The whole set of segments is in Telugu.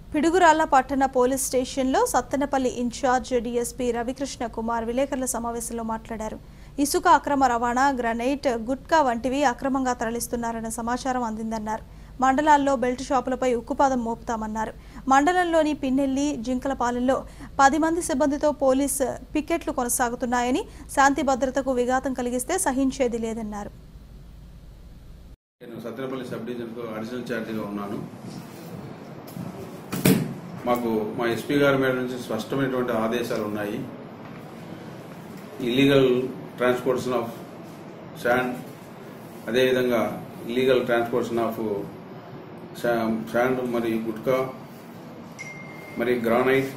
పిడుగురాళ్ల పట్టణ పోలీస్ స్టేషన్లో సత్తెనపల్లి ఇన్ఛార్జ్ డీఎస్పీ రవికృష్ణ కుమార్ విలేకరుల సమావేశంలో మాట్లాడారు ఇసుక అక్రమ రవాణా గ్రనైట్ గుట్కా వంటివి అక్రమంగా తరలిస్తున్నారన్న సమాచారం అందిందన్నారు మండలాల్లో బెల్ట్ షాపులపై ఉక్కుపాదం మోపుతామన్నారు మండలంలోని పిన్నెల్లి జింకలపాలెంలో పది మంది సిబ్బందితో పోలీస్ పికెట్లు కొనసాగుతున్నాయని శాంతి భద్రతకు విఘాతం కలిగిస్తే సహించేది లేదన్నారు నేను సత్యనపల్లి సబ్ డివిజన్కు అడిషనల్ ఛార్జీగా ఉన్నాను మాకు మా ఎస్పీ గారి మీద నుంచి స్పష్టమైనటువంటి ఆదేశాలు ఉన్నాయి ఇల్లీగల్ ట్రాన్స్పోర్టేషన్ ఆఫ్ శాండ్ అదేవిధంగా ఇల్లీగల్ ట్రాన్స్పోర్టేషన్ ఆఫ్ శాండ్ మరియు గుట్కా మరి గ్రానైట్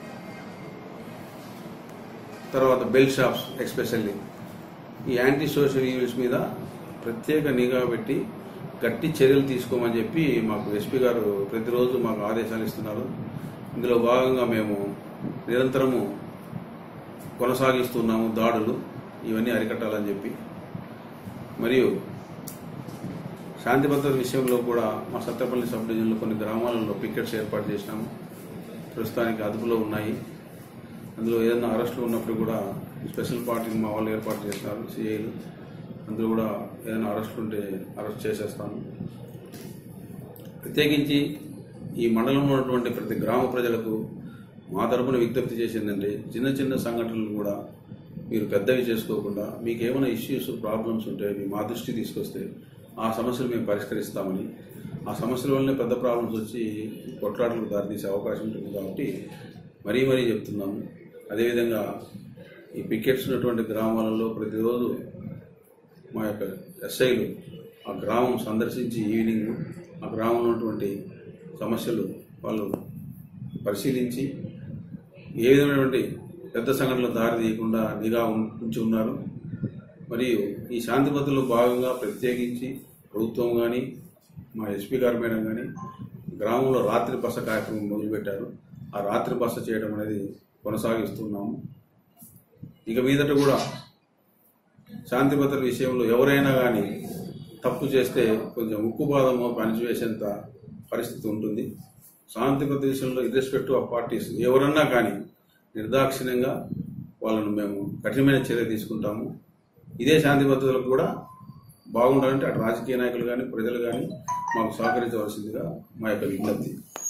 తర్వాత బెల్ షాప్స్ ఎక్స్పెషల్లీ ఈ యాంటీ సోషల్ ఈవెంట్స్ మీద ప్రత్యేక నిఘా పెట్టి గట్టి చర్యలు తీసుకోమని చెప్పి మాకు ఎస్పీ గారు ప్రతిరోజు మాకు ఆదేశాలు ఇస్తున్నారు ఇందులో భాగంగా మేము నిరంతరము కొనసాగిస్తున్నాము దాడులు ఇవన్నీ అరికట్టాలని చెప్పి మరియు శాంతి భద్రత విషయంలో కూడా మా సత్తపల్లి సబ్ డివిజన్లో కొన్ని గ్రామాలలో పికెట్స్ ఏర్పాటు చేసినాము ప్రస్తుతానికి అదుపులో ఉన్నాయి అందులో ఏదైనా అరెస్టులు ఉన్నప్పుడు కూడా స్పెషల్ పార్టీని మా వాళ్ళు ఏర్పాటు చేస్తున్నారు సిఐలు అందులో కూడా ఏదైనా అరెస్టులు ఉంటే అరెస్ట్ చేసేస్తాను ప్రత్యేకించి ఈ మండలంలో ఉన్నటువంటి ప్రతి గ్రామ ప్రజలకు మా తరపున విజ్ఞప్తి చేసిందంటే చిన్న చిన్న సంఘటనలు కూడా మీరు పెద్దవి చేసుకోకుండా మీకు ఏమైనా ఇష్యూస్ ప్రాబ్లమ్స్ ఉంటే అవి మా దృష్టి తీసుకొస్తే ఆ సమస్యలు మేము పరిష్కరిస్తామని ఆ సమస్యల వల్లనే పెద్ద ప్రాబ్లమ్స్ వచ్చి కొట్లాటలకు దారితీసే అవకాశం ఉంటుంది కాబట్టి మరీ మరీ చెప్తున్నాము అదేవిధంగా ఈ పికెట్స్ ఉన్నటువంటి గ్రామాలలో ప్రతిరోజు మా యొక్క ఎస్ఐలు ఆ గ్రామం సందర్శించి ఈవినింగ్ ఆ గ్రామంలో ఉన్నటువంటి సమస్యలు వాళ్ళు పరిశీలించి ఏ విధమైనటువంటి పెద్ద సంఘటనలు దారి తీయకుండా నిఘా ఉం- ఉంచి ఉన్నారు మరియు ఈ శాంతి భద్రతలో భాగంగా ప్రత్యేకించి ప్రభుత్వం కానీ మా ఎస్పీ గారి మేడం కానీ గ్రామంలో రాత్రి బస కార్యక్రమం మొదలుపెట్టారు ఆ రాత్రి బస చేయడం అనేది కొనసాగిస్తున్నాము ఇక మీదట కూడా శాంతి భద్రత విషయంలో ఎవరైనా కానీ తప్పు చేస్తే కొంచెం ఉక్కుపాదమో పనిచేసేంత పరిస్థితి ఉంటుంది శాంతి భద్రత విషయంలో ఇర్రెస్పెక్టివ్ ఆఫ్ పార్టీస్ ఎవరన్నా కానీ నిర్దాక్షిణ్యంగా వాళ్ళను మేము కఠినమైన చర్య తీసుకుంటాము ఇదే శాంతి భద్రతలకు కూడా బాగుండాలంటే అటు రాజకీయ నాయకులు కానీ ప్రజలు కానీ మాకు సహకరించవలసిందిగా మా యొక్క విజ్ఞప్తి